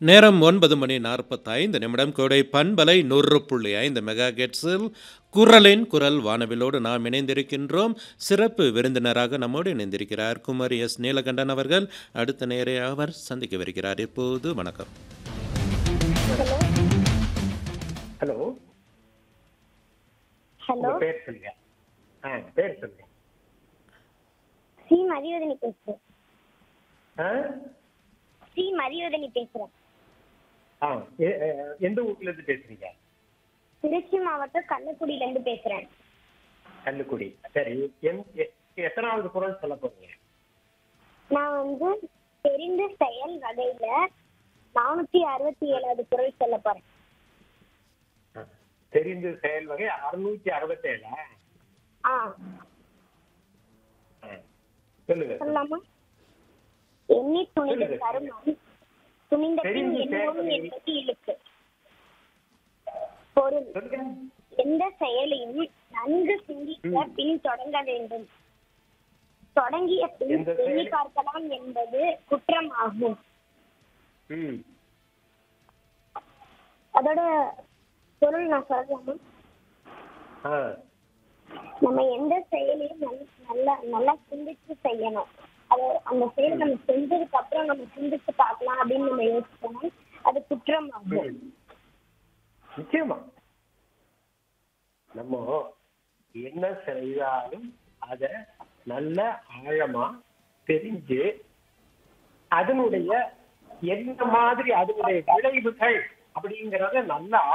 நேரம் ஒன்பது மணி நாற்பத்தைந்து நிமிடம் கோடை பண்பலை நூறு புள்ளி ஐந்து மெகா கெட்ஸில் குரலின் குரல் வானவிலோடு நாம் இணைந்திருக்கின்றோம் சிறப்பு விருந்தினராக நம்மோடு இணைந்திருக்கிறார் குமாரி எஸ் நீலகண்டன் அவர்கள் அடுத்த நேரே அவர் சந்திக்கவிருக்கிறார் இப்போது வணக்கம் ஹலோ ஹலோ உங்க பேர் சொல்லுங்க ஆ பேர் சொல்லுங்க சி மதிவதனி பேசுறேன் ஆ சி மதிவதனி பேசுறேன் ஆ எ- எ- எந்த ஊர்ல இருந்து பேசுறீங்க திருச்சி மாவட்டம் கள்ளக்குடியில இருந்து பேசுறேன் கல்லுக்குடி சரி எந்- எ- எத்தனாவது குரல் சொல்ல போறீங்க நான் வந்து தெரிந்த செயல் வகையில நானூத்தி அறுபத்தி ஏழாவது குரல் சொல்ல போறேன் ஆ. தெரிந்து செயல் வகை அறுநூத்தி அறுபத்தேழா ஆ ஆ. சொல்லுங்க சொல்லலாமா எண்ணி துணிந்த சொல்லுங்க. தருணம் துணிந்த பின் தெரிந்து எண்ணவும் செயல் என்பது இழுக்கு பொருள் சொல்லுங்க எந்த செயலையும் நன்கு சிந்திக்க பின் தொடங்க வேண்டும் தொடங்கிய பின் எந்த செயலை- எண்ணி பார்க்கலாம் என்பது குற்றம் ஆகும் ம் அதோட பொருள் நான் சொல்லலாமா ஆ நம்ம எந்த செயலையும் நல்ல- நல்லா நல்லா சிந்திச்சு செய்யணும் அது அந்த செயலை நம்ம செஞ்சதுக்கு அப்புறம் நம்ம சிந்திச்சு பார்க்கலாம் அப்படின்னு நம்ம யோசிச்சோம்னா அது குற்றம் ஆகும் ம். நிச்சயமா நம்ம என்ன செய்தாலும் அத நல்ல ஆழமா தெரிஞ்சு அதனுடைய என்ன மாதிரி அதனுடைய விளைவுகள் அப்படிங்கறத நல்ல